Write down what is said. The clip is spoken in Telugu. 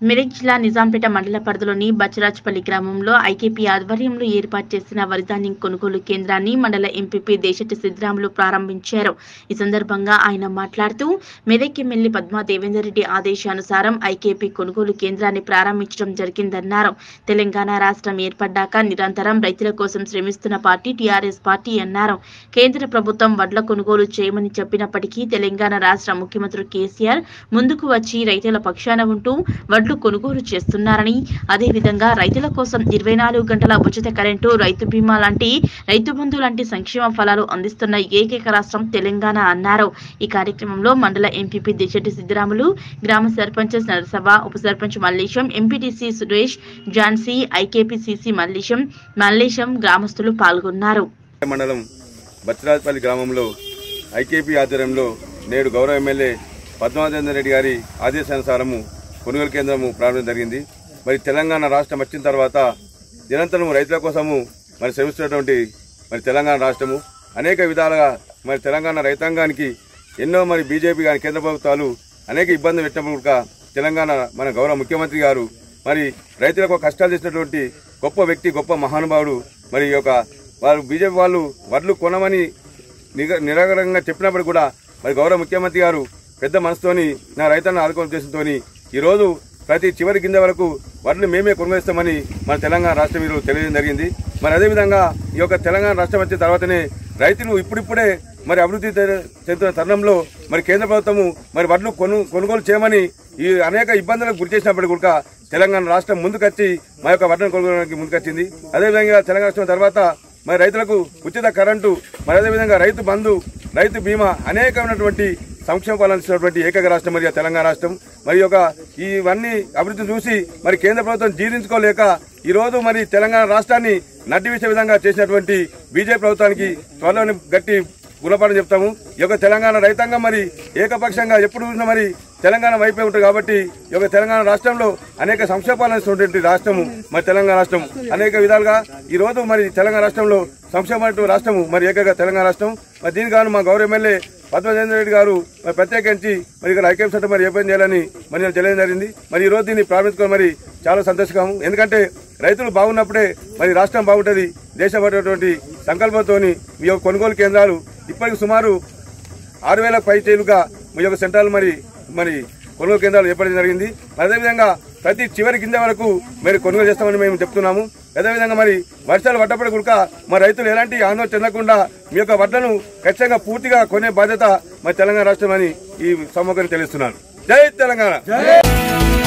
మెదక్ జిల్లా నిజాంపేట మండల పరిధిలోని బచ్చరాజపల్లి గ్రామంలో ఐకేపీ ఆధ్వర్యంలో ఏర్పాటు చేసిన వరిధాన్యం కొనుగోలు కేంద్రాన్ని మండల ఎంపీపీ దేశటి సిద్ధరాములు ప్రారంభించారు ఈ సందర్భంగా ఆయన మాట్లాడుతూ మెదక్ ఎమ్మెల్యే పద్మా దేవేందర్ రెడ్డి ఆదేశానుసారం ఐకేపీ కొనుగోలు కేంద్రాన్ని ప్రారంభించడం జరిగిందన్నారు తెలంగాణ రాష్ట్రం ఏర్పడ్డాక నిరంతరం రైతుల కోసం శ్రమిస్తున్న పార్టీ టీఆర్ఎస్ పార్టీ అన్నారు కేంద్ర ప్రభుత్వం వడ్ల కొనుగోలు చేయమని చెప్పినప్పటికీ తెలంగాణ రాష్ట్ర ముఖ్యమంత్రి కేసీఆర్ ముందుకు వచ్చి రైతుల పక్షాన ఉంటూ వడ్లు కొనుగోలు చేస్తున్నారని అదేవిధంగా రైతుల కోసం ఇరవై నాలుగు గంటల ఉచిత కరెంటు రైతు బీమా లాంటి రైతు బంధు లాంటి సంక్షేమ ఫలాలు అందిస్తున్న ఏకైక రాష్ట్రం తెలంగాణ అన్నారు ఈ కార్యక్రమంలో మండల ఎంపీపీ దిశెట్టి సిద్దిరాములు గ్రామ సర్పంచ్ నరసభ ఉప సర్పంచ్ మల్లేశం ఎంపీటీసీ సురేష్ ఝాన్సీ ఐకేపీసీసీ మల్లేశం మల్లేశం గ్రామస్తులు పాల్గొన్నారు మండలం బచ్చరాజపల్లి గ్రామంలో ఐకేపీ ఆధ్వర్యంలో నేడు గౌరవ ఎమ్మెల్యే పద్మానంద రెడ్డి గారి ఆదేశానుసారము కొనుగోలు కేంద్రము ప్రారంభం జరిగింది మరి తెలంగాణ రాష్ట్రం వచ్చిన తర్వాత నిరంతరం రైతుల కోసము మరి శ్రమిస్తున్నటువంటి మరి తెలంగాణ రాష్ట్రము అనేక విధాలుగా మరి తెలంగాణ రైతాంగానికి ఎన్నో మరి బీజేపీ కానీ కేంద్ర ప్రభుత్వాలు అనేక ఇబ్బందులు పెట్టినప్పుడు కూడా తెలంగాణ మన గౌరవ ముఖ్యమంత్రి గారు మరి రైతులకు కష్టాలు చేసినటువంటి గొప్ప వ్యక్తి గొప్ప మహానుభావుడు మరి ఈ యొక్క వారు బీజేపీ వాళ్ళు వడ్లు కొనమని నిగ నిరాకరంగా చెప్పినప్పుడు కూడా మరి గౌరవ ముఖ్యమంత్రి గారు పెద్ద మనసుతోని నా రైతన్న ఆదుకోవడం ఉద్దేశంతోని ఈరోజు ప్రతి చివరి గింజ వరకు వడ్లు మేమే కొనుగోలుస్తామని మన తెలంగాణ రాష్ట్రం ఈరోజు తెలియడం జరిగింది మరి అదేవిధంగా ఈ యొక్క తెలంగాణ రాష్ట్రం వచ్చిన తర్వాతనే రైతులు ఇప్పుడిప్పుడే మరి అభివృద్ధి చె- చెందుతున్న తరుణంలో మరి కేంద్ర ప్రభుత్వము మరి వడ్లు కొను కొనుగోలు చేయమని ఈ అనేక ఇబ్బందులకు గురి చేసినప్పటికీ కూడా తెలంగాణ రాష్ట్రం ముందుకొచ్చి మా యొక్క వడ్లను కొనుగోలుకి ముందుకొచ్చింది అదేవిధంగా తెలంగాణ రాష్ట్రం తర్వాత మరి రైతులకు ఉచిత కరెంటు మరి అదేవిధంగా రైతు బంధు రైతు బీమా అనేకమైనటువంటి సంక్షేమ పాలన ఇచ్చినటువంటి ఏకైక రాష్ట్రం మరి ఆ తెలంగాణ రాష్ట్రం మరి యొక్క ఇవన్నీ అభివృద్ధి చూసి మరి కేంద్ర ప్రభుత్వం జీర్ణించుకోలేక ఈ రోజు మరి తెలంగాణ రాష్ట్రాన్ని నడ్డివేసే విధంగా చేసినటువంటి బీజేపీ ప్రభుత్వానికి త్వరలోని గట్టి గుణపాఠం చెప్తాము ఈ యొక్క తెలంగాణ రైతాంగం మరి ఏకపక్షంగా ఎప్పుడు చూసినా మరి తెలంగాణ వైపే ఉంటుంది కాబట్టి ఈ యొక్క తెలంగాణ రాష్ట్రంలో అనేక సంక్షేమాలు ఇస్తున్నటువంటి రాష్ట్రము మరి తెలంగాణ రాష్ట్రం అనేక విధాలుగా ఈ రోజు మరి తెలంగాణ రాష్ట్రంలో సంక్షేమ రాష్ట్రము మరి ఏకైక తెలంగాణ రాష్ట్రం మరి దీనికి గాను మా గౌరవ ఎమ్మెల్యే పద్మచంద్ర రెడ్డి గారు మరి ప్రత్యేకించి మరి ఇక్కడ ఐక్యం చట్టం మరి ఏ పని చేయాలని మరి నేను తెలియడం జరిగింది మరి ఈ రోజు దీన్ని ప్రారంభించుకొని మరి చాలా సంతోషకరం ఎందుకంటే రైతులు బాగున్నప్పుడే మరి రాష్ట్రం బాగుంటుంది దేశపడేటువంటి సంకల్పంతో మీ యొక్క కొనుగోలు కేంద్రాలు ఇప్పటికి సుమారు ఆరు వేల పైచేలుగా మీ యొక్క సెంటర్లు మరి మరి కొనుగోలు కేంద్రాలు ఏర్పడడం జరిగింది మరి అదేవిధంగా ప్రతి చివరి కింద వరకు మరి కొనుగోలు చేస్తామని మేము చెప్తున్నాము అదేవిధంగా మరి వర్షాలు పడ్డప్పుడు కూడా మా రైతులు ఎలాంటి ఆందోళన చెందకుండా మీ యొక్క వడ్లను ఖచ్చితంగా పూర్తిగా కొనే బాధ్యత మరి తెలంగాణ రాష్ట్రం అని ఈ సమ్మకం తెలుస్తున్నాను జై తెలంగాణ